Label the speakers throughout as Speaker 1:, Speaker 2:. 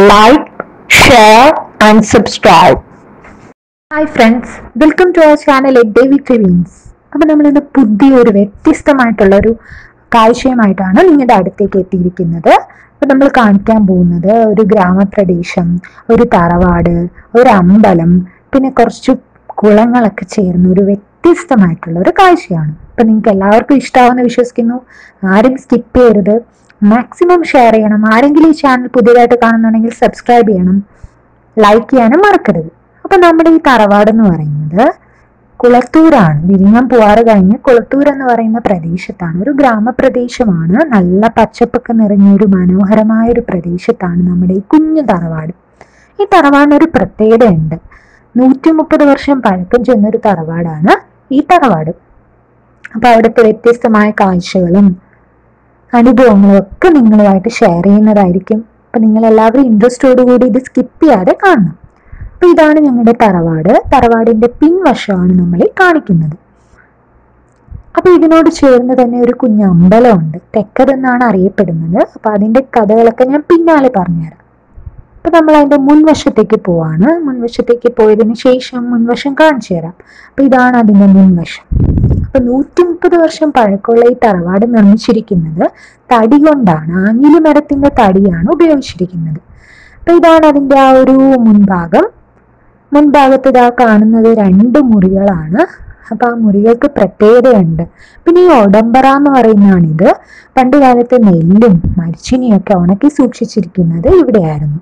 Speaker 1: like, share, and subscribe. Hi friends welcome to our channel A Davy films അപ്പം നമ്മൾ ഇന്ന് പുതിയൊരു വ്യത്യസ്തമായിട്ടുള്ള ഒരു കാഴ്ചയുമായിട്ടാണ് നിങ്ങളുടെ അടുത്തേക്ക് എത്തിയിരിക്കുന്നത് അപ്പം നമ്മൾ കാണിക്കാൻ പോകുന്നത് ഒരു ഗ്രാമപ്രദേശം ഒരു തറവാട് ഒരു അമ്പലം പിന്നെ കുറച്ച് കുളങ്ങളൊക്കെ ചേർന്ന ഒരു വ്യത്യസ്തമായിട്ടുള്ള ഒരു കാഴ്ചയാണ് അപ്പം നിങ്ങൾക്ക് എല്ലാവർക്കും ഇഷ്ടമാവുമെന്ന് വിശ്വസിക്കുന്നു ആരും സ്കിപ്പ് ചെയ്യരുത് മാക്സിമം ഷെയർ ചെയ്യണം ആരെങ്കിലും ഈ ചാനൽ പുതിയതായിട്ട് കാണുന്നുണ്ടെങ്കിൽ സബ്സ്ക്രൈബ് ചെയ്യണം ലൈക്ക് ചെയ്യാനും മറക്കരുത് അപ്പൊ നമ്മുടെ ഈ തറവാട് എന്ന് പറയുന്നത് കുളത്തൂരാണ് വിരിഞ്ഞാൻ പൂവാറ് കഴിഞ്ഞ് കുളത്തൂർ എന്ന് പറയുന്ന പ്രദേശത്താണ് ഒരു ഗ്രാമപ്രദേശമാണ് നല്ല പച്ചപ്പൊക്കെ നിറഞ്ഞ ഒരു മനോഹരമായ ഒരു പ്രദേശത്താണ് നമ്മുടെ ഈ കുഞ്ഞു തറവാട് ഈ തറവാടിന് ഒരു പ്രത്യേകതയുണ്ട് നൂറ്റി മുപ്പത് വർഷം പഴക്കം ചെന്നൊരു തറവാടാണ് ഈ തറവാട് അപ്പൊ അവിടുത്തെ വ്യത്യസ്തമായ കാഴ്ചകളും അനുഭവങ്ങളും ഒക്കെ നിങ്ങളുമായിട്ട് ഷെയർ ചെയ്യുന്നതായിരിക്കും അപ്പൊ നിങ്ങൾ എല്ലാവരും ഇൻട്രസ്റ്റോടുകൂടി ഇത് സ്കിപ്പ് ചെയ്യാതെ കാണണം അപ്പൊ ഇതാണ് ഞങ്ങളുടെ തറവാട് തറവാടിന്റെ പിൻവശമാണ് നമ്മൾ ഈ കാണിക്കുന്നത് അപ്പൊ ഇതിനോട് ചേർന്ന് തന്നെ ഒരു കുഞ്ഞു അമ്പലമുണ്ട് തെക്കതെന്നാണ് അറിയപ്പെടുന്നത് അപ്പൊ അതിന്റെ കഥകളൊക്കെ ഞാൻ പിന്നാലെ പറഞ്ഞുതരാം അപ്പൊ നമ്മൾ അതിന്റെ മുൻവശത്തേക്ക് പോവാണ് മുൻവശത്തേക്ക് പോയതിനു ശേഷം മുൻവശം കാണിച്ചു തരാം അപ്പൊ ഇതാണ് അതിന്റെ മുൻവശം അപ്പൊ നൂറ്റി മുപ്പത് വർഷം പഴക്കമുള്ള ഈ തറവാട് നിർമ്മിച്ചിരിക്കുന്നത് തടി കൊണ്ടാണ് ആഞ്ഞിലി മരത്തിന്റെ തടിയാണ് ഉപയോഗിച്ചിരിക്കുന്നത് അപ്പൊ ഇതാണ് അതിന്റെ ആ ഒരു മുൻഭാഗം മുൻഭാഗത്ത് ഇതാ കാണുന്നത് രണ്ട് മുറികളാണ് അപ്പൊ ആ മുറികൾക്ക് പ്രത്യേകതയുണ്ട് പിന്നെ ഈ ഒടമ്പറ എന്ന് പറയുന്നതാണിത് പണ്ട് കാലത്ത് നെല്ലും മരിച്ചിനിയൊക്കെ ഉണക്കി സൂക്ഷിച്ചിരിക്കുന്നത് ഇവിടെയായിരുന്നു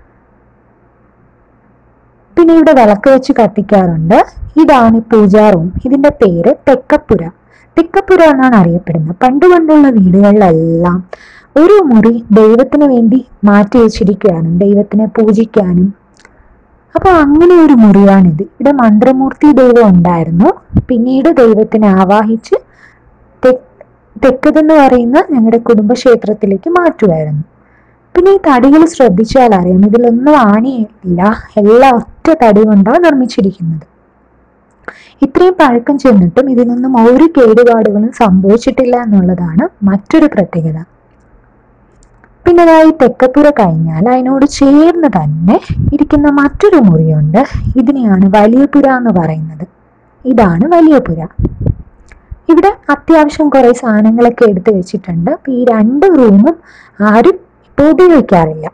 Speaker 1: പിന്നെ ഇവിടെ വിളക്ക് വെച്ച് കത്തിക്കാറുണ്ട് ഇതാണ് ഈ പൂജാ റൂം ഇതിന്റെ പേര് തെക്കപ്പുര തെക്കപ്പുര എന്നാണ് അറിയപ്പെടുന്നത് പണ്ട് പണ്ടുള്ള വീടുകളിലെല്ലാം ഒരു മുറി ദൈവത്തിന് വേണ്ടി മാറ്റി വെച്ചിരിക്കുകയാണ് ദൈവത്തിനെ പൂജിക്കാനും അപ്പൊ അങ്ങനെ ഒരു മുറിയാണിത് ഇവിടെ മന്ത്രമൂർത്തി ദൈവം ഉണ്ടായിരുന്നു പിന്നീട് ദൈവത്തിനെ ആവാഹിച്ച് തെക്കതെന്ന് പറയുന്ന ഞങ്ങളുടെ കുടുംബക്ഷേത്രത്തിലേക്ക് മാറ്റുമായിരുന്നു പിന്നെ ഈ തടികൾ ശ്രദ്ധിച്ചാൽ അറിയാം ഇതിലൊന്നും ആണിയില്ല എല്ലാം ഒറ്റ തടി കൊണ്ടാണ് നിർമ്മിച്ചിരിക്കുന്നത് ഇത്രയും പഴക്കം ചെന്നിട്ടും ഇതിനൊന്നും ഒരു കേടുപാടുകളും സംഭവിച്ചിട്ടില്ല എന്നുള്ളതാണ് മറ്റൊരു പ്രത്യേകത പിന്നെ ഈ തെക്കപ്പുര കഴിഞ്ഞാൽ അതിനോട് ചേർന്ന് തന്നെ ഇരിക്കുന്ന മറ്റൊരു മുറിയുണ്ട് ഇതിനെയാണ് വലിയ പുര എന്ന് പറയുന്നത് ഇതാണ് വലിയ പുര ഇവിടെ അത്യാവശ്യം കുറെ സാധനങ്ങളൊക്കെ എടുത്തു വെച്ചിട്ടുണ്ട് അപ്പൊ ഈ രണ്ട് റൂമും ആരും ഇപ്പോൾ ഉപയോഗിക്കാറില്ല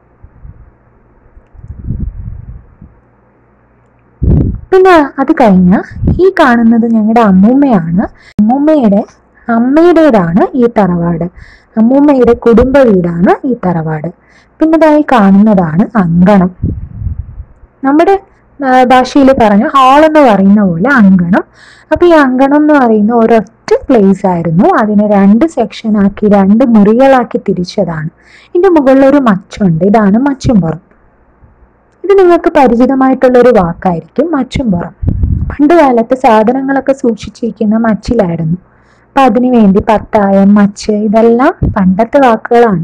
Speaker 1: പിന്നെ അത് കഴിഞ്ഞ ഈ കാണുന്നത് ഞങ്ങളുടെ അമ്മൂമ്മയാണ് അമ്മൂമ്മയുടെ അമ്മയുടേതാണ് ഈ തറവാട് അമ്മൂമ്മയുടെ കുടുംബ വീടാണ് ഈ തറവാട് പിന്നെ ഇതായി കാണുന്നതാണ് അങ്കണം നമ്മുടെ ഭാഷയിൽ പറഞ്ഞ ഹാൾ എന്ന് പറയുന്ന പോലെ അങ്കണം അപ്പൊ ഈ അങ്കണം എന്ന് പറയുന്ന ഒരൊറ്റ പ്ലേസ് ആയിരുന്നു അതിനെ രണ്ട് സെക്ഷൻ ആക്കി രണ്ട് മുറികളാക്കി തിരിച്ചതാണ് ഇതിന്റെ മുകളിൽ ഒരു മച്ചുണ്ട് ഇതാണ് മച്ചുംപുറം ഇത് നിങ്ങൾക്ക് പരിചിതമായിട്ടുള്ള ഒരു വാക്കായിരിക്കും മച്ചുംപുറം പണ്ട് കാലത്ത് സാധനങ്ങളൊക്കെ സൂക്ഷിച്ചിരിക്കുന്ന മച്ചിലായിരുന്നു അപ്പൊ അതിനു വേണ്ടി പത്തായം മച്ച് ഇതെല്ലാം പണ്ടത്തെ വാക്കുകളാണ്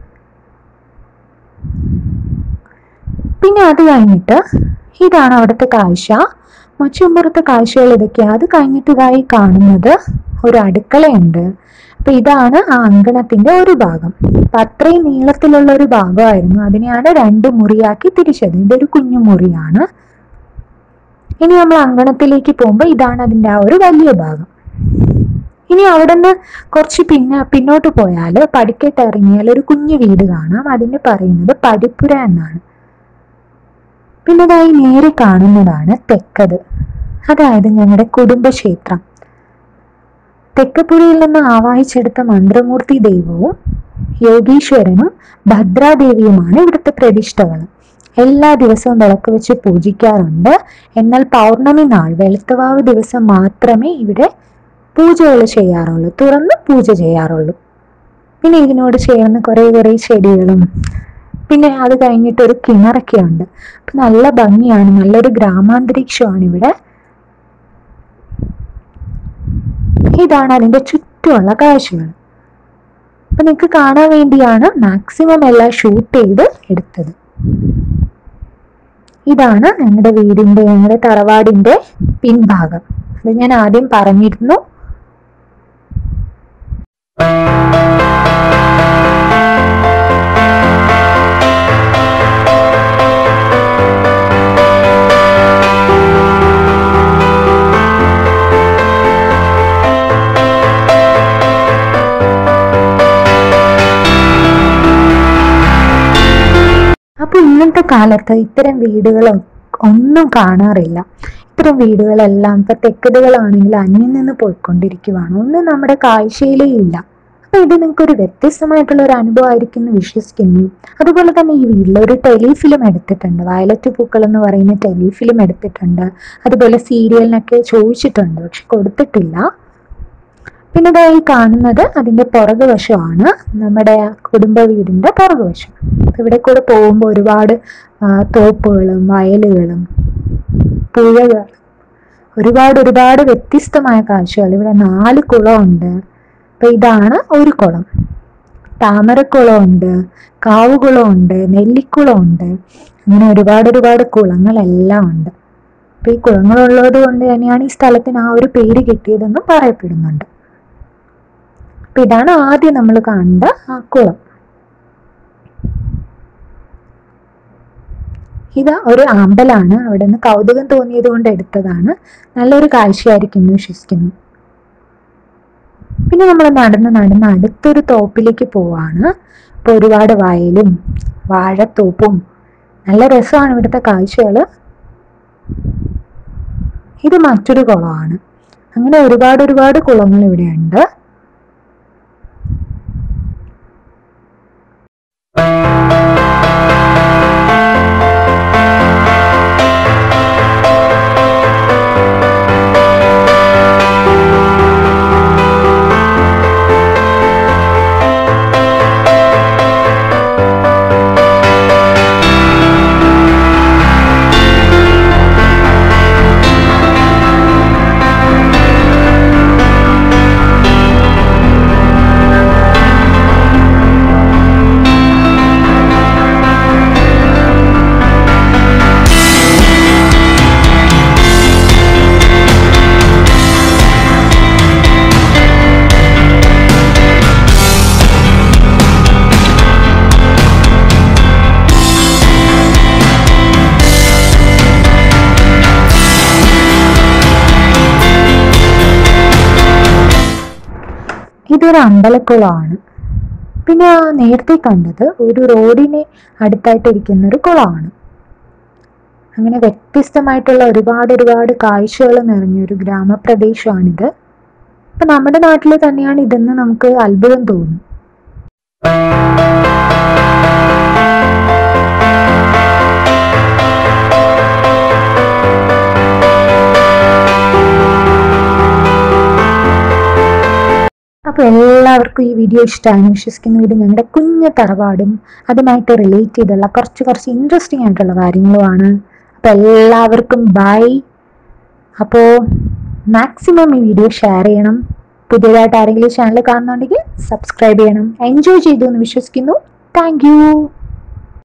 Speaker 1: പിന്നെ അത് കഴിഞ്ഞിട്ട് ഇതാണ് അവിടുത്തെ കാഴ്ച മച്ചുമ്പുറത്തെ കാഴ്ചകൾ ഇതൊക്കെയാണ് അത് കഴിഞ്ഞിട്ട് ഇതായി കാണുന്നത് ഒരു അടുക്കളയുണ്ട് അപ്പൊ ഇതാണ് ആ അങ്കണത്തിന്റെ ഒരു ഭാഗം അപ്പൊ അത്രയും നീളത്തിലുള്ള ഒരു ഭാഗമായിരുന്നു അതിനെയാണ് രണ്ട് മുറിയാക്കി തിരിച്ചത് ഇതൊരു കുഞ്ഞു മുറിയാണ് ഇനി നമ്മൾ അങ്കണത്തിലേക്ക് പോകുമ്പോൾ ഇതാണ് അതിന്റെ ആ ഒരു വലിയ ഭാഗം ഇനി അവിടെ നിന്ന് കുറച്ച് പിന്നെ പിന്നോട്ട് പോയാൽ പടിക്കെട്ട് ഇറങ്ങിയാൽ ഒരു കുഞ്ഞു വീട് കാണാം അതിന് പറയുന്നത് പടിപ്പുര എന്നാണ് പിന്നെ അതായി നേരെ കാണുന്നതാണ് തെക്കത് അതായത് ഞങ്ങളുടെ കുടുംബക്ഷേത്രം തെക്കപ്പുരയിൽ നിന്ന് ആവാഹിച്ചെടുത്ത മന്ത്രമൂർത്തി ദൈവവും യോഗീശ്വരനും ഭദ്രാദേവിയുമാണ് ഇവിടുത്തെ പ്രതിഷ്ഠകൾ എല്ലാ ദിവസവും വിളക്ക് വെച്ച് പൂജിക്കാറുണ്ട് എന്നാൽ പൗർണമി നാൾ വെളുത്തവാവ് ദിവസം മാത്രമേ ഇവിടെ പൂജകൾ ചെയ്യാറുള്ളൂ തുറന്ന് പൂജ ചെയ്യാറുള്ളൂ പിന്നെ ഇതിനോട് ചേർന്ന് കുറെ കുറെ ചെടികളും പിന്നെ അത് കഴിഞ്ഞിട്ട് ഒരു കിണറൊക്കെ ഉണ്ട് അപ്പൊ നല്ല ഭംഗിയാണ് നല്ലൊരു ഗ്രാമാന്തരീക്ഷമാണ് ഇവിടെ ഇതാണ് അതിന്റെ ചുറ്റുമുള്ള കാഴ്ചകൾ അപ്പൊ നിങ്ങൾക്ക് കാണാൻ വേണ്ടിയാണ് മാക്സിമം എല്ലാം ഷൂട്ട് ചെയ്ത് എടുത്തത് ഇതാണ് ഞങ്ങളുടെ വീടിന്റെ ഞങ്ങളുടെ തറവാടിന്റെ പിൻഭാഗം അത് ഞാൻ ആദ്യം പറഞ്ഞിരുന്നു കാലത്ത് ഇത്തരം വീടുകൾ ഒന്നും കാണാറില്ല ഇത്തരം വീടുകളെല്ലാം ഇപ്പൊ തെക്കതുകളാണെങ്കിൽ അന്യം നിന്ന് പോയിക്കൊണ്ടിരിക്കുവാണ് ഒന്നും നമ്മുടെ കാഴ്ചയിലേ ഇല്ല അപ്പൊ ഇത് നിങ്ങൾക്ക് ഒരു വ്യത്യസ്തമായിട്ടുള്ള ഒരു അനുഭവമായിരിക്കും എന്ന് വിശ്വസിക്കുന്നു അതുപോലെ തന്നെ ഈ വീട്ടിൽ ഒരു ടെലിഫിലിം എടുത്തിട്ടുണ്ട് വയലറ്റ് പൂക്കൾ എന്ന് പറയുന്ന ടെലിഫിലിം എടുത്തിട്ടുണ്ട് അതുപോലെ സീരിയലിനൊക്കെ ചോദിച്ചിട്ടുണ്ട് പക്ഷെ കൊടുത്തിട്ടില്ല പിന്നെ ഇതാ ഈ കാണുന്നത് അതിന്റെ പുറകു വശമാണ് നമ്മുടെ കുടുംബ വീടിന്റെ പുറകു വശം അപ്പൊ ഇവിടെ കൂടെ പോകുമ്പോൾ ഒരുപാട് ആ, തോപ്പുകളും വയലുകളും പുഴകൾ ഒരുപാട് ഒരുപാട് വ്യത്യസ്തമായ കാഴ്ചകൾ ഇവിടെ നാല് കുളമുണ്ട് അപ്പൊ ഇതാണ് ഒരു കുളം താമരക്കുളമുണ്ട് കാവുകുളമുണ്ട് നെല്ലിക്കുളമുണ്ട് അങ്ങനെ ഒരുപാട് ഒരുപാട് കുളങ്ങളെല്ലാം ഉണ്ട് അപ്പൊ ഈ കുളങ്ങളുള്ളത് കൊണ്ട് തന്നെയാണ് ഈ സ്ഥലത്തിന് ആ ഒരു പേര് കിട്ടിയതെന്നും പറയപ്പെടുന്നുണ്ട് അപ്പൊ ഇതാണ് ആദ്യം നമ്മൾ കാണേണ്ട ആ കുളം ഇത് ഒരു ആമ്പലാണ് അവിടെ നിന്ന് കൗതുകം തോന്നിയത് കൊണ്ട് എടുത്തതാണ് നല്ലൊരു കാഴ്ചയായിരിക്കും എന്ന് വിശ്വസിക്കുന്നു പിന്നെ നമ്മൾ നടന്ന് നടന്ന് അടുത്തൊരു തോപ്പിലേക്ക് പോവാണ് അപ്പോൾ ഒരുപാട് വയലും വാഴത്തോപ്പും നല്ല രസമാണ് ഇവിടുത്തെ കാഴ്ചകൾ ഇത് മറ്റൊരു കുളമാണ് അങ്ങനെ ഒരുപാട് ഒരുപാട് കുളങ്ങൾ ഇവിടെയുണ്ട് ഇതൊരു അമ്പലക്കുളമാണ് പിന്നെ ആ നേരത്തെ കണ്ടത് ഒരു റോഡിന് അടുത്തായിട്ട് ഇരിക്കുന്ന ഒരു കുളമാണ് അങ്ങനെ വ്യത്യസ്തമായിട്ടുള്ള ഒരുപാട് ഒരുപാട് കാഴ്ചകൾ നിറഞ്ഞൊരു ഗ്രാമപ്രദേശമാണിത് അപ്പൊ നമ്മുടെ നാട്ടിൽ തന്നെയാണ് ഇതെന്ന് നമുക്ക് അത്ഭുതം തോന്നും അപ്പോൾ എല്ലാവർക്കും ഈ വീഡിയോ ഇഷ്ടമാണെന്ന് വിശ്വസിക്കുന്നു ഇത് ഞങ്ങളുടെ കുഞ്ഞു തറവാടും അതുമായിട്ട് റിലേറ്റ് ചെയ്തുള്ള കുറച്ച് കുറച്ച് ഇൻട്രസ്റ്റിംഗ് ആയിട്ടുള്ള കാര്യങ്ങളുമാണ് അപ്പോൾ എല്ലാവർക്കും ബൈ അപ്പോൾ മാക്സിമം ഈ വീഡിയോ ഷെയർ ചെയ്യണം പുതിയതായിട്ട് ആരെങ്കിലും ചാനൽ കാണുന്നുണ്ടെങ്കിൽ സബ്സ്ക്രൈബ് ചെയ്യണം എൻജോയ് ചെയ്തു എന്ന് വിശ്വസിക്കുന്നു താങ്ക്